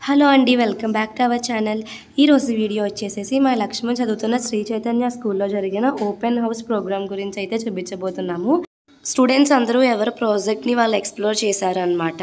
Hello అండి welcome back to our channel ఈరోజు video వచ్చేసేసి మా లక్ష్మణ్ చదువుతున్న శ్రీ చైతన్య స్కూల్లో జరిగిన ఓపెన్ హౌస్ ప్రోగ్రామ్ గురించి అయితే చూపించబోతున్నాము స్టూడెంట్స్ అందరూ ఎవరు ప్రాజెక్ట్ని వాళ్ళు ఎక్స్ప్లోర్ చేశారనమాట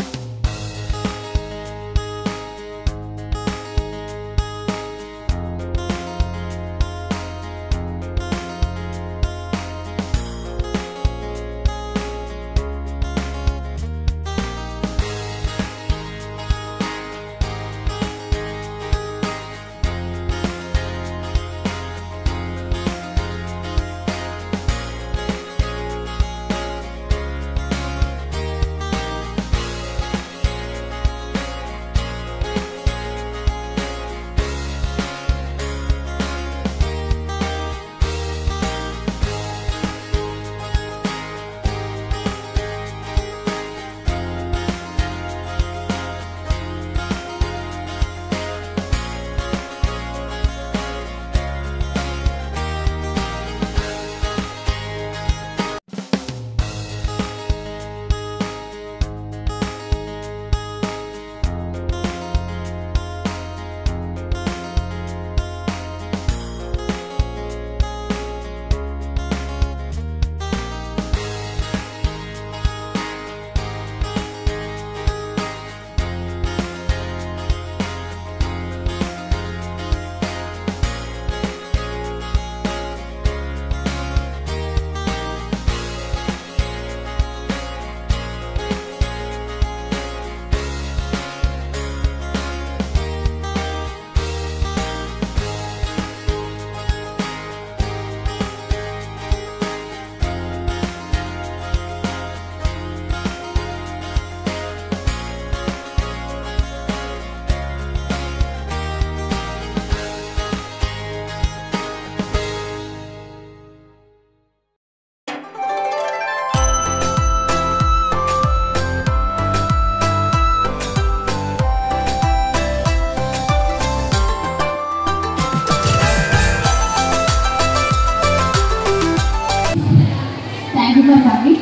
థ్యాంక్ యూ ఫర్ కమింగ్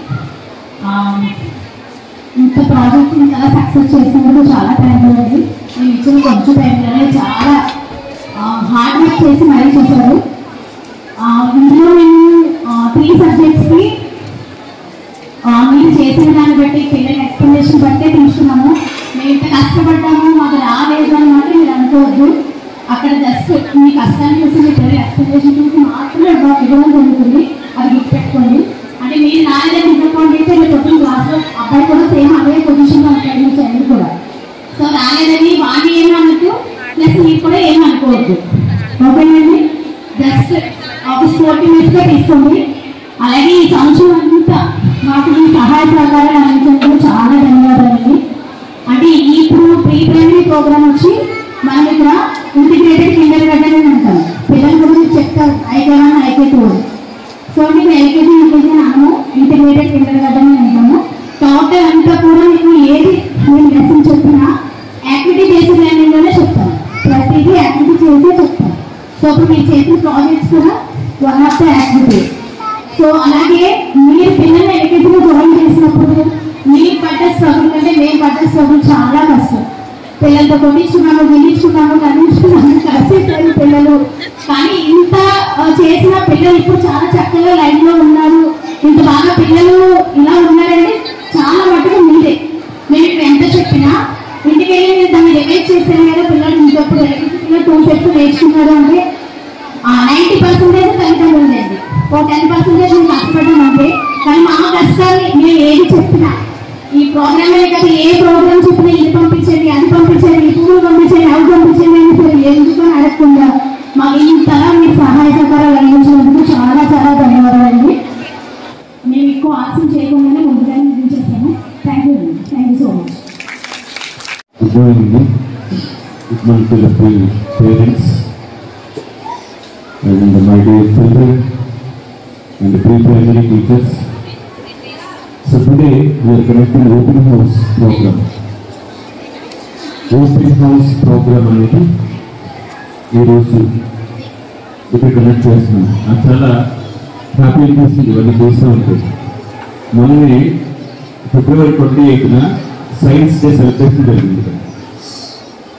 ఇంత ప్రాజెక్ట్ చాలా సక్సెస్ చేసినందుకు చాలా థ్యాంక్ యూ అండి నేను ఇచ్చిన కొంచెం టైంలోనే చాలా హార్డ్ వర్క్ చేసి మరీ చేశారు ఆ, ఇందులో నేను త్రీ సబ్జెక్ట్స్కి మీరు చేసిన దాన్ని బట్టి పిల్లల ఎక్స్ప్లెనేషన్ బట్టే తీసుకున్నాము మేము ఇంత కష్టపడ్డాము మాకు రాలేదు అని మాత్రం మీరు అనుకోవద్దు అక్కడ జస్ట్ మీ కష్టాన్ని చూసి మీ పిల్లల ఎక్స్ప్లెనేషన్ చూసి మాత్రమే ఇవ్వ- ఇవ్వడం జరుగుతుంది అది గుర్తుపెట్టుకోండి అంటే మీరు నాదే డిసప్పాయింట్ అయితే మీరు కొట్టిన క్లాస్లో అబ్బాయి కూడా సేమ్ అదే పొజిషన్లో ఉంటాడు మీ చైల్డ్ కూడా సో రాలేదని వాడిని ఏమి అనొద్దు ప్లస్ మీరు కూడా ఏమి అనుకోవద్దు ఓకేనండి జస్ట్ ఒక స్పోర్టీ మినిట్స్గా తీసుకోండి అలాగే ఈ సంవత్సరం అంతా మాకు ఈ సహాయ సహకారాలు అందించినందుకు చాలా ధన్యవాదాలండి అంటే ఈ ఇప్పుడు ప్రీ ప్రైమరీ ప్రోగ్రామ్ వచ్చి మనం ఇక్కడ ఇంటిగ్రేటెడ్ కిండర్ గార్డెన్ అని అంటాం పిల్లల గురించి చెప్తారు IK one IK two so మీకు ఎల్కేజీ యూకేజీ అనము ఇంటిగ్రేటెడ్ కిండర్ గార్డెన్ అని అంటాము టోటల్ అంతా కూడా మీకు ఏది నేను లెసన్ చెప్పినా యాక్టివిటీ బేస్డ్ లెర్నింగ్ లోనే చెప్తాను ప్రతిదీ యాక్టివిటీ చేసే చెప్తాను సో ఇప్పుడు మీరు చేసిన ప్రాజెక్ట్స్ కూడా one of the activity so అలాగే మీరు పిల్లల్ని ఎల్కేజీలో జాయిన్ చేసినప్పుడు మీరు పడ్డ స్ట్రగుల్ కంటే మేము పడ్డ స్ట్రగుల్ చాలా కష్టం పిల్లలతో కొట్టించుకున్నాము గెలిచుకున్నాము కనిపించుకున్నాము కలిసి పిల్లలు కానీ ఇంత ఆ, చేసిన పిల్లలు ఇప్పుడు చాలా చక్కగా లైన్ లో ఉన్నారు ఇంత బాగా పిల్లలు ఇలా ఉన్నారంటే చాలా మటుకు మీరే మేము ఇప్పుడు ఎంత చెప్పినా ఇంటికి వెళ్ళి మీరు దాన్ని రివైజ్ చేశారు కదా పిల్లలు ఇంకొప్పుడు పిల్లలు టూ సెట్స్ నేర్చుకున్నారు అంటే నైంటీ పర్సెంటేజ్ తల్లిదండ్రులు లేదు ఓ టెన్ పర్సెంటేజ్ మేము కష్టపడ్డాం అంటే కానీ మా కష్టాన్ని మేము ఏది చెప్పినా ఈ ప్రోగ్రామ్ కదా ఏ ప్రోగ్రామ్ చెప్పినా ఇది పంపించండి అది పంపించండి ఈ పువ్వులు పంపించండి అవి పంపించండి అని సరే ఎందుకు అని అడగకుండా మాకు ఇంతలా మీరు సహాయ సహకారాలు అందించినందుకు చాలా చాలా ధన్యవాదాలండి మేము ఎక్కువ ఆలస్యం చేయకుండానే ముందుగానే ముగించేస్తాము thank you thank you so much Good morning. Good morning to the pre- parents and my dear children and the pre-primary teachers. So today we are conducting open house program. Open house program అనేది ఈరోజు ఇక్కడ connect చేస్తున్నాం నాకు చాలా happy అనిపిస్తుంది ఇవన్నీ చూస్తూ ఉంటాయి మొన్నే ఫిబ్రవరి ట్వంటీ ఎయిత్న సైన్స్ డే సెలబ్రేషన్ జరిగింది ఇక్కడ.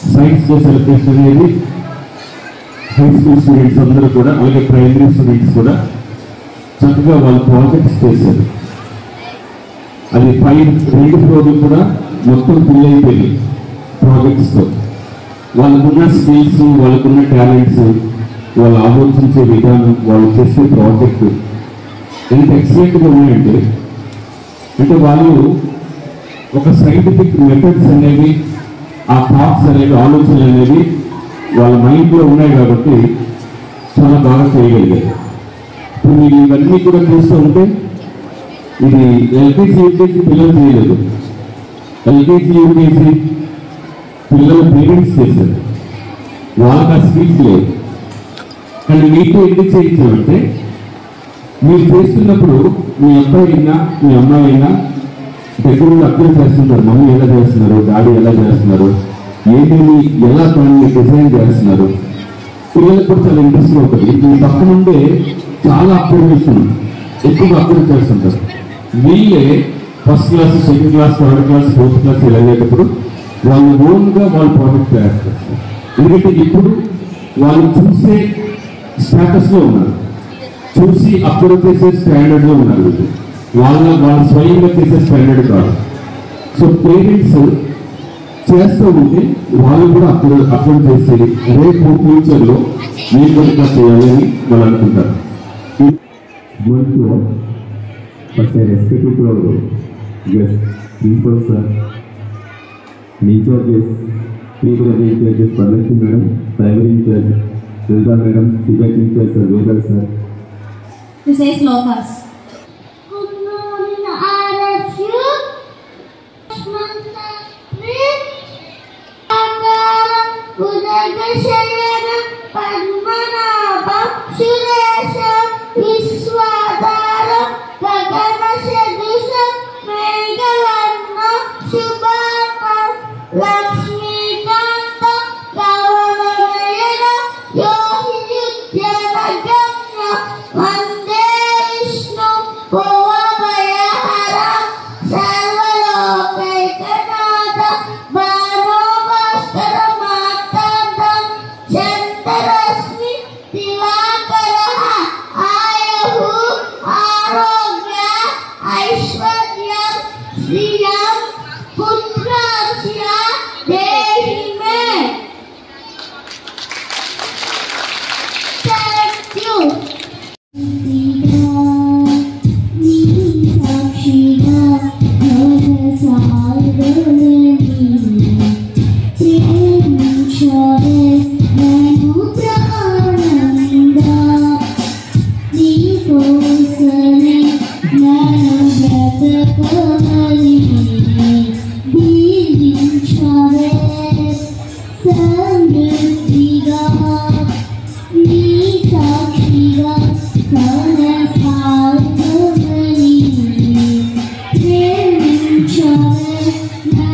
సైన్స్ డే సెలబ్రేషన్ అనేది హై స్కూల్ స్టూడెంట్స్ అందరూ కూడా అలాగే ప్రైమరీ స్టూడెంట్స్ కూడా చక్కగా వాళ్ళ ప్రాజెక్ట్స్ చేశారు అది పై రెండు ఫ్లోర్లు కూడా మొత్తం ఫిల్ అయిపోయింది ప్రాజెక్ట్స్తో వాళ్ళకున్న స్కిల్స్ వాళ్ళకున్న టాలెంట్స్ వాళ్ళు ఆలోచించే విధానం వాళ్ళు చేసే ప్రాజెక్ట్ ఎంత ఎక్సలెంట్గా ఉన్నాయంటే అంటే వాళ్ళు ఒక సైంటిఫిక్ మెథడ్స్ అనేవి ఆ థాట్స్ అనేవి ఆలోచనలు అనేవి వాళ్ళ మైండ్లో ఉన్నాయి కాబట్టి చాలా బాగా చేయగలిగారు ఇప్పుడు మీరు ఇవన్నీ కూడా చూస్తూ ఉంటే ఇది ఎల్కేజీ యూకేజీ పిల్లలు చేయలేదు ఎల్కేజీ యూకేజీ పిల్లల పేరెంట్స్ చేశారు వాళ్ళకి ఆ స్కిల్స్ లేవు కానీ మీతో ఎందుకు చేయించామంటే మీరు చేస్తున్నప్పుడు మీ అబ్బాయి అయినా మీ అమ్మాయి అయినా దగ్గర నుండి అర్థం చేస్తున్నారు మమ్మీ ఎలా చేస్తున్నారు డాడీ ఎలా చేస్తున్నారు ఏమేమి ఎలా దాన్ని డిజైన్ చేస్తున్నారు పిల్లలకు కూడా చాలా ఇంట్రెస్ట్ ఉంటుంది మీ పక్క నుండే చాలా అబ్జర్వేషన్ ఎక్కువగా అబ్జర్వ్ చేస్తుంటారు వీళ్ళే first class second class third class fourth class ఇలా వెళ్ళేటప్పుడు వాళ్ళు ఓన్గా వాళ్ళ ప్రాజెక్ట్ తయారు చేస్తారు ఎందుకంటే ఇప్పుడు వాళ్ళు చూసే స్టేటస్లో ఉన్నారు చూసి అబ్జర్వ్ చేసే స్టాండర్డ్ లో ఉన్నారు వీళ్ళు. వాళ్ళ వాళ్ళ స్వయంగా చేసే స్టాండర్డ్ కాదు సో పేరెంట్స్ చేస్తూ ఉంటే వాళ్ళు కూడా అబ్జర్వ్ అబ్జర్వ్ చేసి రేపు ఫ్యూచర్ లో మీరు కూడా ఇట్లా చేయాలని వాళ్ళు అనుకుంటారు going to work, but I respect it to our guest, principal sir, nature guest, pre-primary teachers, Parvati madam, primary teacher, Rilda madam, CBI teacher, sir, Vegal sir. To say slokas. Good morning, RSU. Akaram Udagashayana Padmanabham Suresham Viswadaram Gagana Sadusam Meghavarna Shubhakam Lakshmikanta Kavanayana Yohidyanagamya Vande Vishnu Bhuvabhayahara Sarvalokaikanatha Bhano Bhaskara Matandam Chantarasmi Divakaraha Ayahu Arogya Aishwaryam Sriyam Putrasya Dehi Me Thank you. Samriddhiga ప్రేమించవే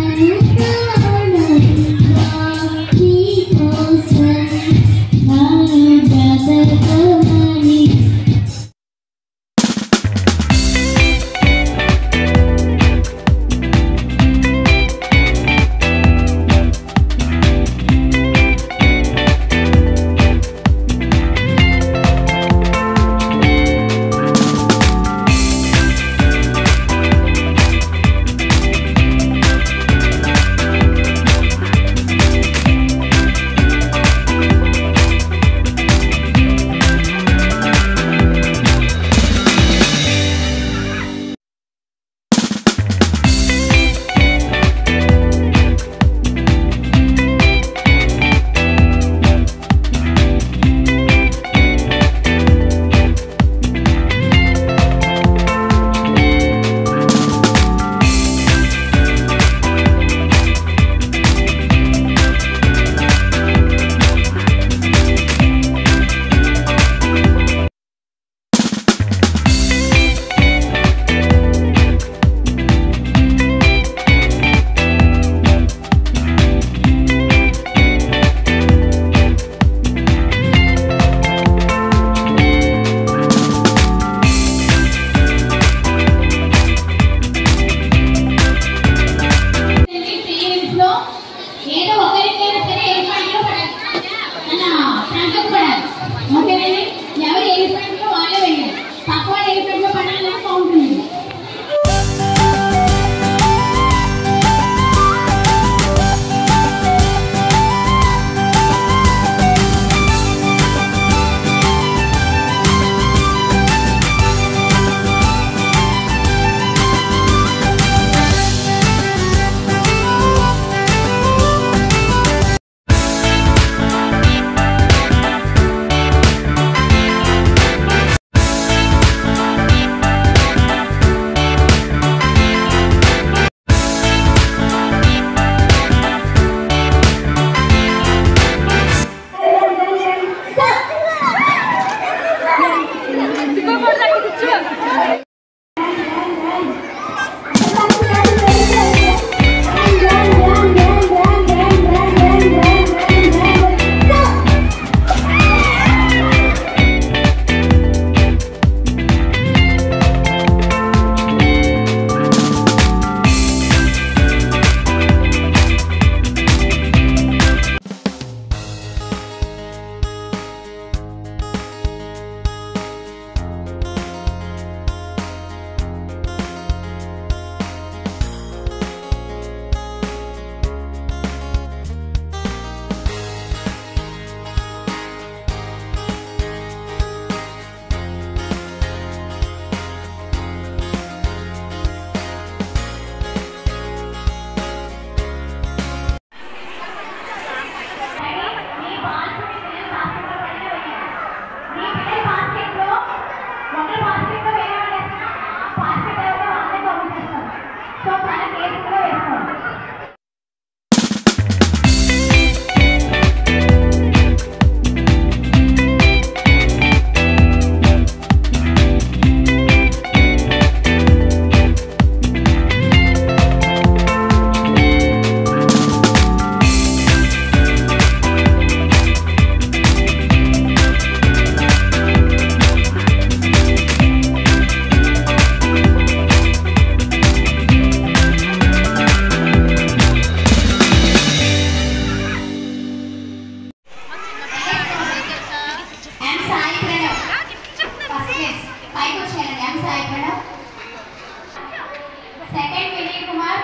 second Vinay Kumar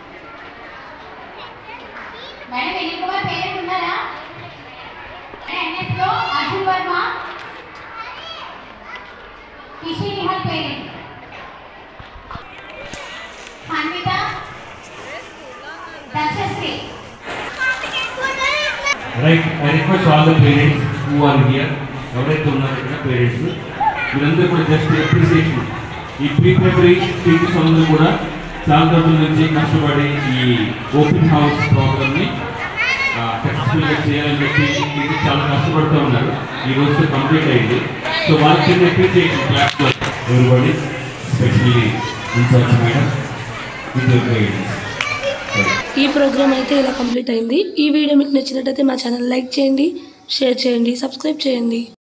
madam Vinay Kumar parent ఉన్నారా NS లో Arjun Varma Kishi Nihal parent Anvitha Darshashri right I request all the parents who are here ఎవరైతే ఉన్నారో ఇక్కడ parents మీరందరూ కూడా just appreciation ఈ pre primary teachers అందరూ కూడా చాలా రోజుల నుంచి కష్టపడి ఈ ఓపెన్ హౌస్ ప్రోగ్రామ్ని సక్సెస్ఫుల్గా చేయాలని చెప్పి టీచర్స్ చాలా కష్టపడుతూ ఉన్నారు ఈ రోజు కంప్లీట్ అయింది సో వాళ్ళకి appreciation class everybody specially in charge madam with guidance ఈ ప్రోగ్రామ్ అయితే ఇలా కంప్లీట్ అయింది ఈ వీడియో మీకు నచ్చినట్టయితే మా ఛానల్ లైక్ చేయండి షేర్ చేయండి సబ్స్క్రైబ్ చేయండి